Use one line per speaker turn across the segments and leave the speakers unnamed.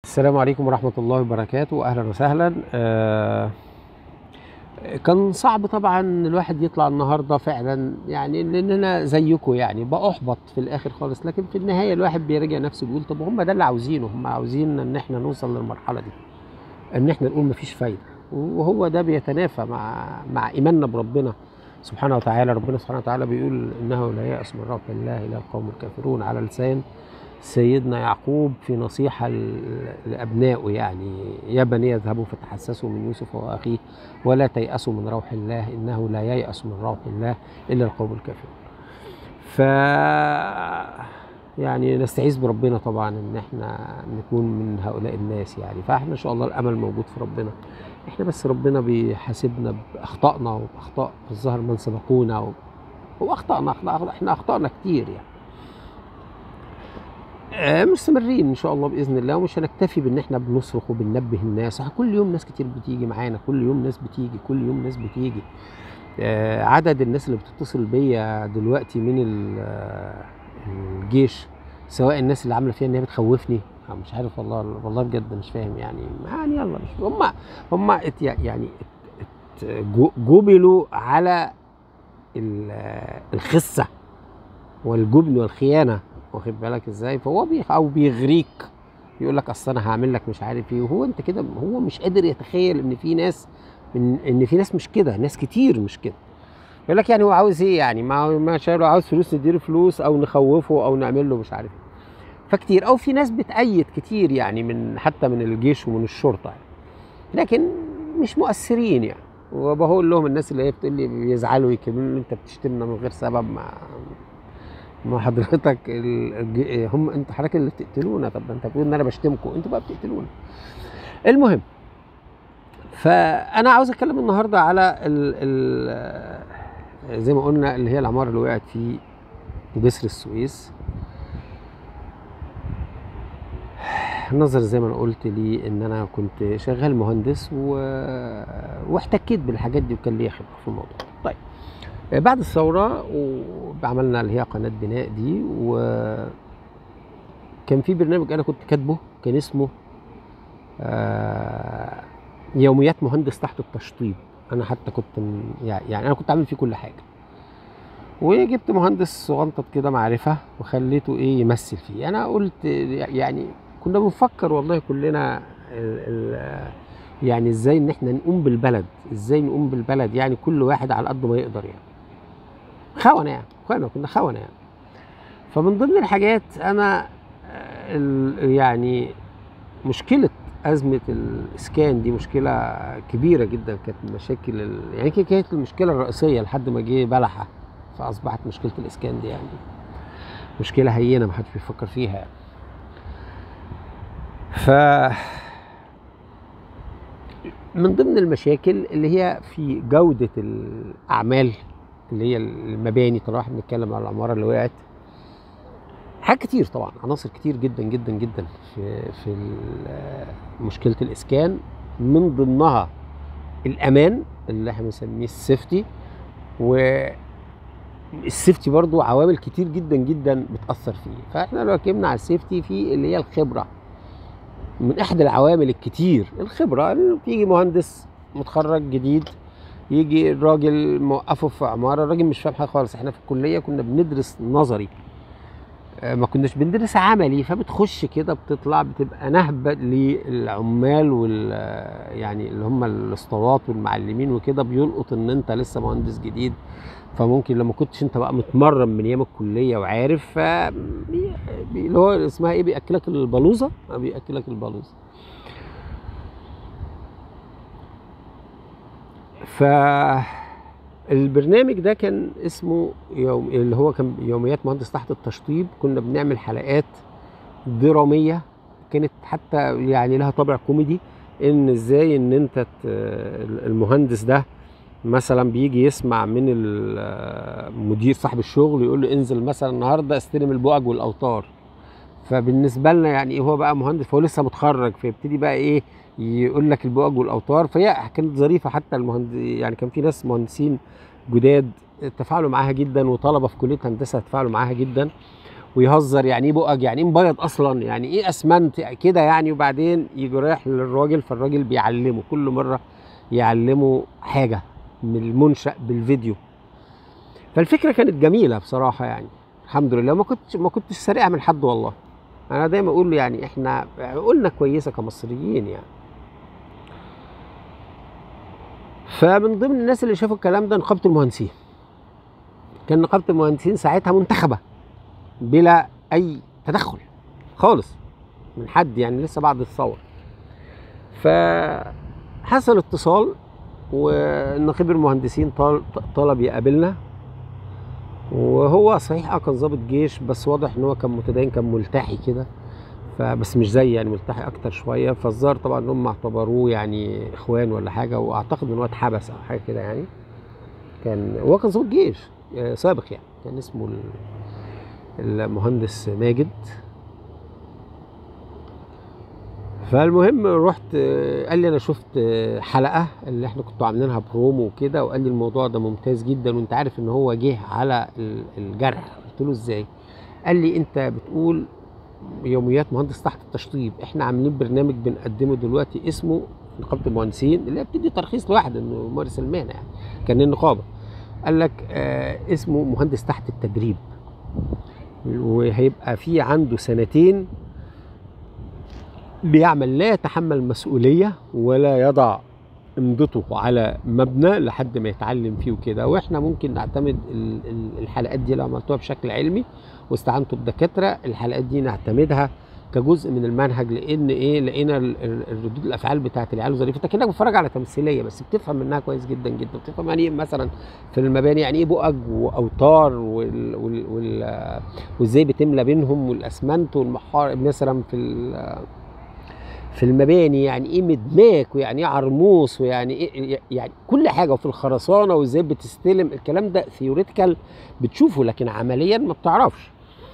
السلام عليكم ورحمة الله وبركاته أهلا وسهلا آه كان صعب طبعا الواحد يطلع النهارده فعلا يعني لاننا زيكم يعني بأحبط في الاخر خالص لكن في النهايه الواحد بيراجع نفسه بيقول طب هم ده اللي عاوزينه هم عاوزين ان احنا نوصل للمرحله دي ان احنا نقول مفيش فايده وهو ده بيتنافى مع مع ايماننا بربنا سبحانه وتعالى ربنا سبحانه وتعالى بيقول انه لا يأس من روح الله الا القوم الكافرون على لسان سيدنا يعقوب في نصيحة لأبنائه يعني يا بني اذهبوا فتحسسوا من يوسف وأخيه ولا تيأسوا من روح الله إنه لا ييأس من روح الله إلا القوم الكافرون ف يعني نستعيذ بربنا طبعا ان احنا نكون من هؤلاء الناس يعني فاحنا ان شاء الله الامل موجود في ربنا احنا بس ربنا بيحاسبنا باخطائنا وباخطاء الظاهر من سبقونا و... واخطانا احنا اخطانا كتير يعني مستمرين ان شاء الله باذن الله ومش هنكتفي بان احنا بنصرخ وبننبه الناس كل يوم ناس كتير بتيجي معانا كل يوم ناس بتيجي كل يوم ناس بتيجي عدد الناس اللي بتتصل بيا دلوقتي من الجيش سواء الناس اللي عامله فيها ان هي بتخوفني مش عارف والله والله بجد مش فاهم يعني يعني يلا مش هم هم يعني جبلوا على الخسه والجبن والخيانه واخد بالك ازاي فهو بي او بيغريك يقول لك اصل انا هعمل لك مش عارف ايه وهو انت كده هو مش قادر يتخيل ان في ناس ان, إن في ناس مش كده ناس كتير مش كده يقول لك يعني هو عاوز ايه يعني ما ما لو عاوز فلوس نديله فلوس او نخوفه او نعمل له مش عارف ايه فكتير او في ناس بتأيد كتير يعني من حتى من الجيش ومن الشرطه يعني. لكن مش مؤثرين يعني وبقول لهم الناس اللي هي بتقول لي بيزعلوا يكلموني انت بتشتمنا من غير سبب ما ما حضرتك ال... هم انت حضرتك اللي بتقتلونا طب انت بتقول ان انا بشتمكم انتوا بقى بتقتلونا المهم فانا عاوز اتكلم النهارده على ال... ال... زي ما قلنا اللي هي العماره اللي وقعت في جسر السويس نظر زي ما انا قلت لي ان انا كنت شغال مهندس و... واحتكيت بالحاجات دي وكان ليا خبره في الموضوع طيب بعد الثورة وعملنا اللي هي قناة بناء دي وكان في برنامج أنا كنت كاتبه كان اسمه يوميات مهندس تحت التشطيب أنا حتى كنت يعني أنا كنت عامل فيه كل حاجة وجبت مهندس صغنطط كده معرفة وخليته إيه يمثل فيه أنا قلت يعني كنا بنفكر والله كلنا ال ال يعني ازاي ان احنا نقوم بالبلد ازاي نقوم بالبلد يعني كل واحد على قد ما يقدر يعني خونة يعني خونة كنا خونة يعني فمن ضمن الحاجات انا يعني مشكلة أزمة الإسكان دي مشكلة كبيرة جدا كانت مشاكل ال... يعني كانت المشكلة الرئيسية لحد ما جه بلحة فأصبحت مشكلة الإسكان دي يعني مشكلة هينة ما حدش بيفكر فيها يعني. ف من ضمن المشاكل اللي هي في جودة الأعمال اللي هي المباني طبعا احنا بنتكلم على العمارة اللي وقعت حاجات كتير طبعا عناصر كتير جدا جدا جدا في في مشكلة الإسكان من ضمنها الأمان اللي احنا بنسميه السيفتي و السيفتي برضو عوامل كتير جدا جدا بتأثر فيه فاحنا لو ركبنا على السيفتي في اللي هي الخبرة من احدى العوامل الكتير الخبره يجي مهندس متخرج جديد يجي الراجل موقفه في عماره الراجل مش فاهم حاجه خالص احنا في الكليه كنا بندرس نظري ما كناش بندرس عملي فبتخش كده بتطلع بتبقى نهبه للعمال وال يعني اللي هم الاسطوات والمعلمين وكده بيلقط ان انت لسه مهندس جديد فممكن لما كنتش انت بقى متمرن من ايام الكليه وعارف ف اللي هو اسمها ايه بياكلك البلوزه بياكلك البلوزه ف البرنامج ده كان اسمه يوم اللي هو كان يوميات مهندس تحت التشطيب كنا بنعمل حلقات دراميه كانت حتى يعني لها طابع كوميدي ان ازاي ان انت المهندس ده مثلا بيجي يسمع من المدير صاحب الشغل يقول له انزل مثلا النهارده استلم البؤج والاوتار فبالنسبه لنا يعني هو بقى مهندس فهو لسه متخرج فيبتدي بقى ايه يقول لك البؤج والاوتار فهي كانت ظريفه حتى المهندس يعني كان في ناس مهندسين جداد تفاعلوا معاها جدا وطلبه في كليه هندسه تفاعلوا معاها جدا ويهزر يعني ايه بؤج يعني ايه مبيض اصلا يعني ايه اسمنت كده يعني وبعدين يجي رايح للراجل فالراجل بيعلمه كل مره يعلمه حاجه من المنشا بالفيديو فالفكره كانت جميله بصراحه يعني الحمد لله ما كنتش ما كنتش سارقها من حد والله انا دايما اقول له يعني احنا قلنا كويسه كمصريين يعني فمن ضمن الناس اللي شافوا الكلام ده نقابه المهندسين كان نقابه المهندسين ساعتها منتخبه بلا اي تدخل خالص من حد يعني لسه بعد الثوره فحصل اتصال ونقيب المهندسين طال- طلب يقابلنا وهو صحيح اه كان ضابط جيش بس واضح ان هو كان متدين كان ملتحي كده فبس مش زي يعني ملتحي اكتر شويه فالظاهر طبعا ان هم اعتبروه يعني اخوان ولا حاجه واعتقد ان هو اتحبس او حاجه كده يعني كان هو كان ضابط جيش آه، سابق يعني كان اسمه ال- المهندس ماجد فالمهم رحت آه، قال لي انا شفت آه، حلقه اللي احنا كنتوا عاملينها برومو وكده وقال لي الموضوع ده ممتاز جدا وانت عارف ان هو جه على ال- الجرح قلت له ازاي قال لي انت بتقول يوميات مهندس تحت التشطيب احنا عاملين برنامج بنقدمه دلوقتي اسمه نقابه المهندسين اللي هي بتدي ترخيص لواحد انه يمارس المهنه يعني كان النقابه قال لك آه اسمه مهندس تحت التدريب وهيبقى في عنده سنتين بيعمل لا يتحمل مسؤوليه ولا يضع امضته على مبنى لحد ما يتعلم فيه وكده واحنا ممكن نعتمد ال- ال- الحلقات دي لو عملتوها بشكل علمي واستعنتوا بدكاتره الحلقات دي نعتمدها كجزء من المنهج لان ايه لقينا ال- ال- الردود الافعال بتاعت العيال ظريفه انت كانك بتتفرج على تمثيليه بس بتفهم منها كويس جدا جدا بتفهم يعني ايه مثلا في المباني يعني ايه بؤج واوتار وال وال وال وازاي بتملى بينهم والاسمنت والمحار مثلا في ال- في المباني يعني ايه مدماك ويعني ايه عرموس ويعني ايه يعني كل حاجه وفي الخرسانه وازاي بتستلم الكلام ده ثيوريتيكال بتشوفه لكن عمليا ما بتعرفش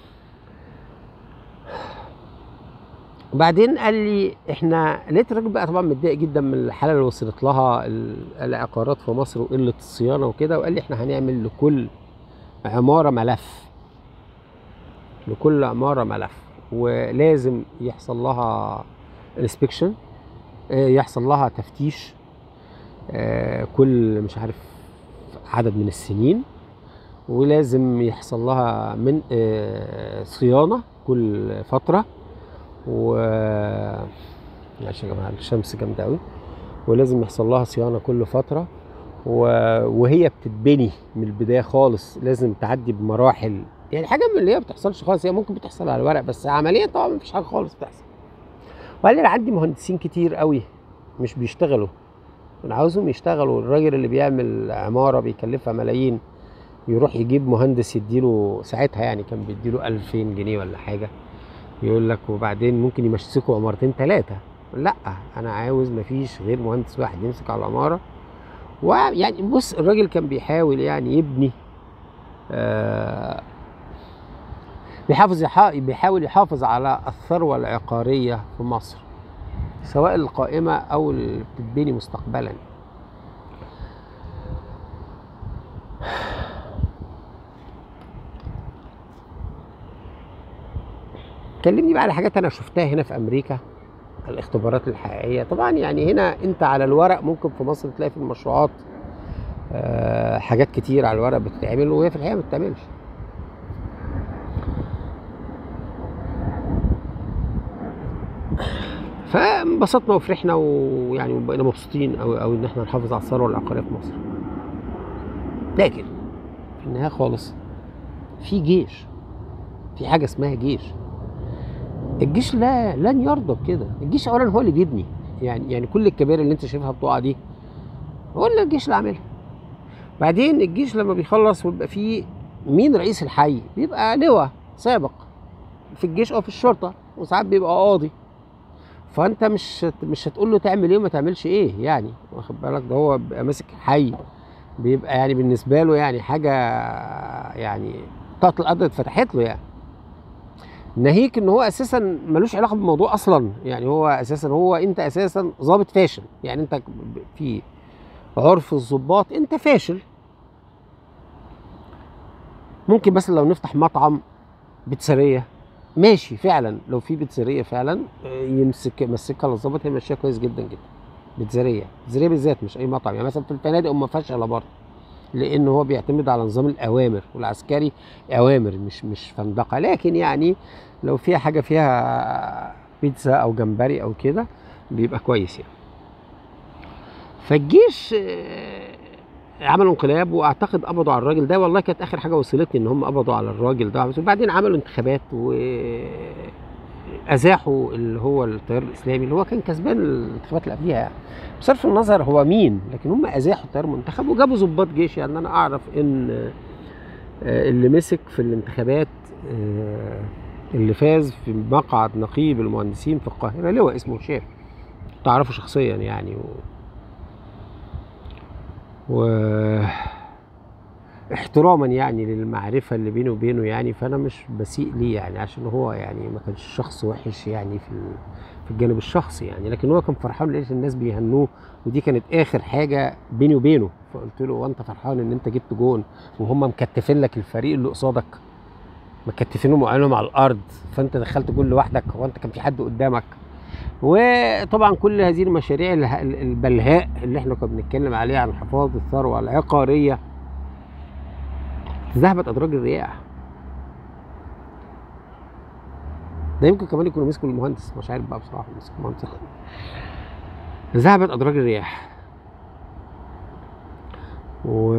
وبعدين قال لي احنا لقيت الراجل بقى طبعا متضايق جدا من الحاله اللي وصلت لها ال- العقارات في مصر وقله الصيانه وكده وقال لي احنا هنعمل لكل عماره ملف لكل عماره ملف ولازم يحصل لها انسبكشن يحصل لها تفتيش آه، كل مش عارف عدد من السنين ولازم يحصل لها من آه، صيانه كل فتره و معلش يا جماعه الشمس جامده قوي ولازم يحصل لها صيانه كل فتره و... وهي بتتبني من البدايه خالص لازم تعدي بمراحل يعني حاجه من اللي هي ما بتحصلش خالص هي ممكن بتحصل على الورق بس عمليا طبعا ما فيش حاجه خالص بتحصل وقال لي انا عندي مهندسين كتير قوي مش بيشتغلوا انا عاوزهم يشتغلوا الراجل اللي بيعمل عماره بيكلفها ملايين يروح يجيب مهندس يديله ساعتها يعني كان بيديله 2000 جنيه ولا حاجه يقول لك وبعدين ممكن يمسكوا عمارتين ثلاثه لا انا عاوز مفيش غير مهندس واحد يمسك على العماره ويعني بص الراجل كان بيحاول يعني يبني آه بيحافظ يحا- بيحاول يحافظ على الثروه العقاريه في مصر سواء القائمه او اللي بتتبني مستقبلا كلمني بقى على حاجات انا شفتها هنا في امريكا الاختبارات الحقيقيه طبعا يعني هنا انت على الورق ممكن في مصر تلاقي في المشروعات آه، حاجات كتير على الورق بتتعمل وهي في الحقيقه ما بتتعملش فانبسطنا وفرحنا ويعني بقينا مبسوطين قوي قوي ان احنا نحافظ على الثروه العقاريه في مصر لكن في النهايه خالص في جيش في حاجه اسمها جيش الجيش لا لن يرضى بكده الجيش اولا هو اللي بيبني يعني يعني كل الكبائر اللي انت شايفها بتقع دي هو اللي الجيش اللي عاملها بعدين الجيش لما بيخلص ويبقى فيه مين رئيس الحي بيبقى لواء سابق في الجيش او في الشرطه وساعات بيبقى قاضي فانت مش مش هتقول له تعمل ايه وما تعملش ايه يعني واخد بالك ده هو بيبقى ماسك حي بيبقى يعني بالنسبه له يعني حاجه يعني طاقه الارض اتفتحت له يعني ناهيك ان هو اساسا ملوش علاقه بالموضوع اصلا يعني هو اساسا هو انت اساسا ضابط فاشل يعني انت في عرف الضباط انت فاشل ممكن مثلا لو نفتح مطعم بيتزاريه ماشي فعلا لو في بيتزاريه فعلا آه، يمسك يمسكها للظابط هيمشيها كويس جدا جدا بيتزاريه بيتزاريه بالذات مش اي مطعم يعني مثلا في الفنادق هم فاشله برضه لان هو بيعتمد على نظام الاوامر والعسكري اوامر مش مش فندقه لكن يعني لو فيها حاجه فيها بيتزا او جمبري او كده بيبقى كويس يعني فالجيش آه، عملوا انقلاب واعتقد قبضوا على الراجل ده والله كانت اخر حاجه وصلتني ان هم قبضوا على الراجل ده وبعدين عملوا انتخابات و ازاحوا اللي هو التيار الاسلامي اللي هو كان كسبان الانتخابات اللي قبليها يعني بصرف النظر هو مين لكن هم ازاحوا التيار المنتخب وجابوا ضباط جيش يعني انا اعرف ان آه، اللي مسك في الانتخابات آه، اللي فاز في مقعد نقيب المهندسين في القاهره لواء اسمه هشام تعرفه شخصيا يعني و... و... احتراما يعني للمعرفة اللي بيني وبينه يعني فأنا مش بسيء ليه يعني عشان هو يعني ما كانش شخص وحش يعني في ال- في الجانب الشخصي يعني لكن هو كان فرحان لقيت الناس بيهنوه ودي كانت آخر حاجة بيني وبينه فقلت له وأنت فرحان إن أنت جبت جون وهم مكتفين لك الفريق اللي قصادك مكتفينهم وقالهم على الأرض فأنت دخلت جول لوحدك هو أنت كان في حد قدامك وطبعا كل هذه المشاريع اله- البلهاء اللي احنا كنا بنتكلم عليها عن حفاظ الثروه العقاريه ذهبت ادراج الرياح ده يمكن كمان يكونوا مسكوا المهندس مش عارف بقى بصراحه مسكوا المهندس ذهبت ادراج الرياح و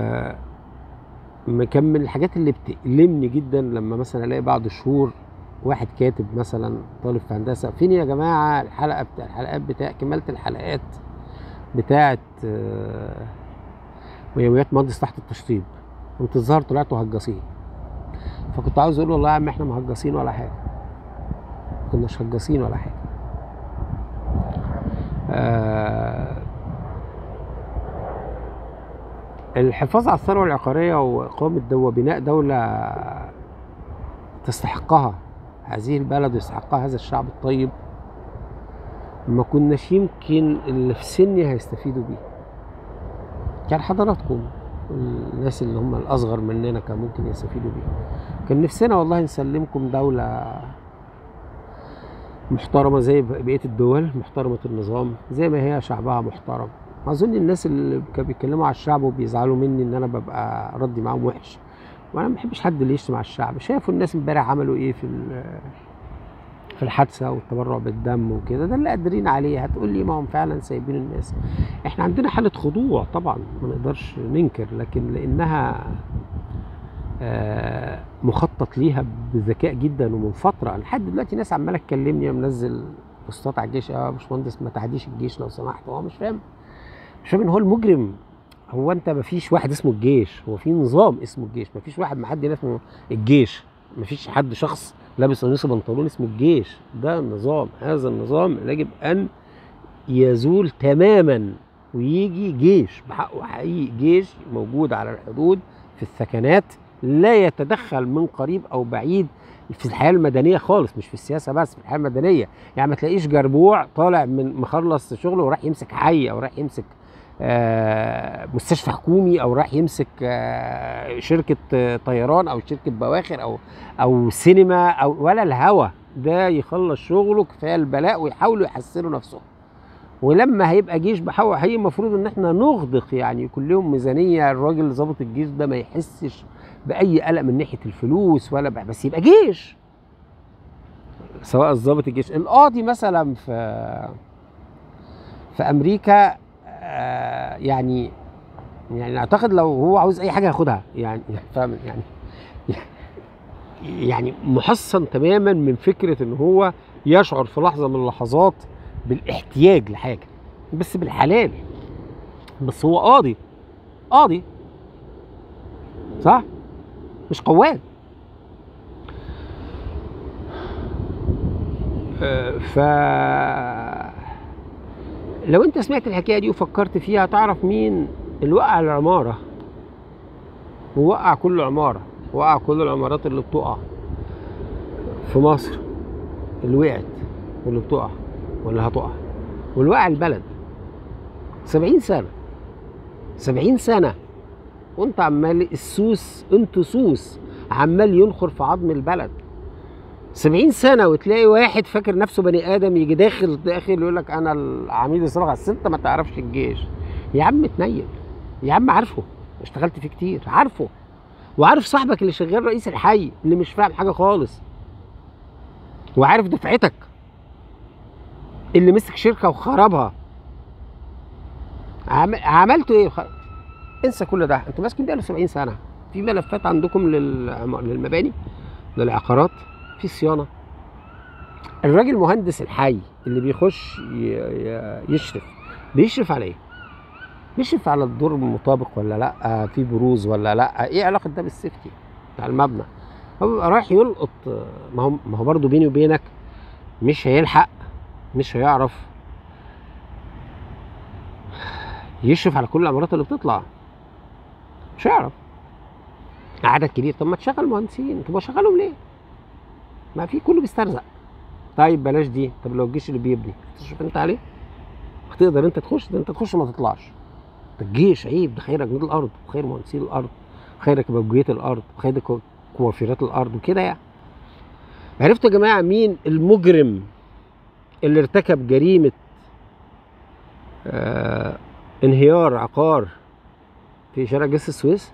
م- كان من الحاجات اللي بتألمني جدا لما مثلا الاقي بعد شهور واحد كاتب مثلا طالب في هندسه فين يا جماعه الحلقه بتاع الحلقات بتاع كماله الحلقات بتاعه آه، ويوميات مهندس تحت التشطيب قمت الظاهر طلعتوا هجاصين فكنت عاوز اقول والله يا عم احنا ما هجاصين ولا حاجه ما كناش هجاصين ولا حاجه آه الحفاظ على الثروه العقاريه واقامه دو وبناء دوله تستحقها هذه البلد ويستحقها هذا الشعب الطيب ما كناش يمكن اللي في سني هيستفيدوا بيه كان حضراتكم الناس اللي هم الاصغر مننا كان ممكن يستفيدوا بيه كان نفسنا والله نسلمكم دولة محترمة زي بقية الدول محترمة النظام زي ما هي شعبها محترم أظن الناس اللي كانوا بيتكلموا على الشعب وبيزعلوا مني إن أنا ببقى ردي معاهم وحش وأنا ما بحبش حد اللي يشتم على الشعب شافوا الناس امبارح عملوا إيه في ال- في الحادثة والتبرع بالدم وكده ده اللي قادرين عليه هتقول لي ما هم فعلا سايبين الناس احنا عندنا حالة خضوع طبعا ما نقدرش ننكر لكن لأنها آه، مخطط ليها بذكاء جدا ومن فتره لحد دلوقتي ناس عماله تكلمني ومنزل بوستات على الجيش اه يا باشمهندس ما تعديش الجيش لو سمحت هو مش فاهم مش فاهم ان هو المجرم هو انت ما فيش واحد اسمه الجيش هو في نظام اسمه الجيش ما فيش واحد معدي اسمه الجيش ما فيش حد شخص لابس قميص وبنطلون اسمه الجيش ده النظام هذا النظام يجب ان يزول تماما ويجي جيش بحقه حقيقي جيش موجود على الحدود في الثكنات لا يتدخل من قريب او بعيد في الحياه المدنيه خالص مش في السياسه بس في الحياه المدنيه يعني ما تلاقيش جربوع طالع من مخلص شغله وراح يمسك حي او راح يمسك آه، مستشفى حكومي او راح يمسك آه، شركه آه، طيران او شركه بواخر او او سينما او ولا الهوا ده يخلص شغله كفايه البلاء ويحاولوا يحسنوا نفسهم ولما هيبقى جيش بحاول هي المفروض ان احنا نغدق يعني يكون لهم ميزانيه الراجل اللي ظابط الجيش ده ما يحسش باي قلق من ناحيه الفلوس ولا بقى بس يبقى جيش سواء الظابط الجيش القاضي مثلا في في امريكا آه، يعني يعني اعتقد لو هو عاوز اي حاجه ياخدها يعني فاهم يعني يعني محصن تماما من فكره ان هو يشعر في لحظه من اللحظات بالاحتياج لحاجه بس بالحلال بس هو قاضي قاضي صح مش قواد آه، ف لو انت سمعت الحكايه دي وفكرت فيها تعرف مين اللي وقع العماره ووقع كل عماره وقع كل العمارات اللي بتقع في مصر اللي وقعت واللي بتقع واللي هتقع واللي وقع البلد سبعين سنة سبعين سنة وانت عمال السوس انتوا سوس عمال ينخر في عظم البلد 70 سنه وتلاقي واحد فاكر نفسه بني ادم يجي داخل داخل يقول لك انا العميد الصراحه اصل انت ما تعرفش الجيش يا عم اتنيل يا عم عارفه اشتغلت فيه كتير عارفه وعارف صاحبك اللي شغال رئيس الحي اللي مش فاهم حاجه خالص وعارف دفعتك اللي مسك شركه وخربها عم... عملتوا ايه خ... انسى كل ده انتوا ماسكين بقاله 70 سنه في ملفات عندكم للعم... للمباني للعقارات في صيانه الراجل مهندس الحي اللي بيخش ي... ي... يشرف بيشرف على ايه؟ بيشرف على الدور مطابق ولا لا في بروز ولا لا ايه علاقه ده بالسيفتي بتاع المبنى هو بيبقى رايح يلقط ما هو ما هو برضه بيني وبينك مش هيلحق مش هيعرف يشرف على كل العمارات اللي بتطلع مش هيعرف عدد كبير طب ما تشغل مهندسين طب شغلهم ليه؟ ما في كله بيسترزق طيب بلاش دي طب لو الجيش اللي بيبني تشرف انت عليه هتقدر انت تخش ده انت تخش ما تطلعش ده الجيش عيب ده خير جنود الارض وخير مهندسين الارض وخير بوجيات الارض وخير كوافيرات الارض وكده يعني عرفتوا يا جماعه مين المجرم اللي ارتكب جريمه آه انهيار عقار في شارع جسر السويس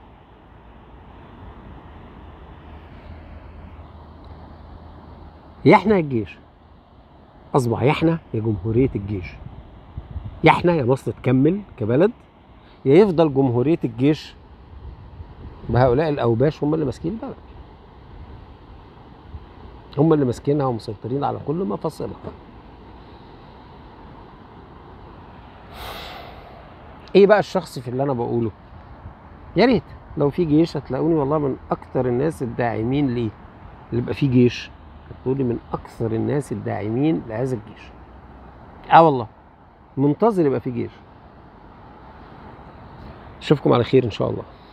يا احنا يا الجيش اصبح يا احنا يا جمهوريه الجيش يا احنا يا مصر تكمل كبلد يا يفضل جمهوريه الجيش بهؤلاء الاوباش هم اللي ماسكين البلد هم اللي ماسكينها ومسيطرين على كل مفاصلها ايه بقى الشخص في اللي انا بقوله يا ريت لو في جيش هتلاقوني والله من اكتر الناس الداعمين ليه اللي يبقى في جيش هتقولي من اكثر الناس الداعمين لهذا الجيش اه والله منتظر يبقى في جيش اشوفكم على خير ان شاء الله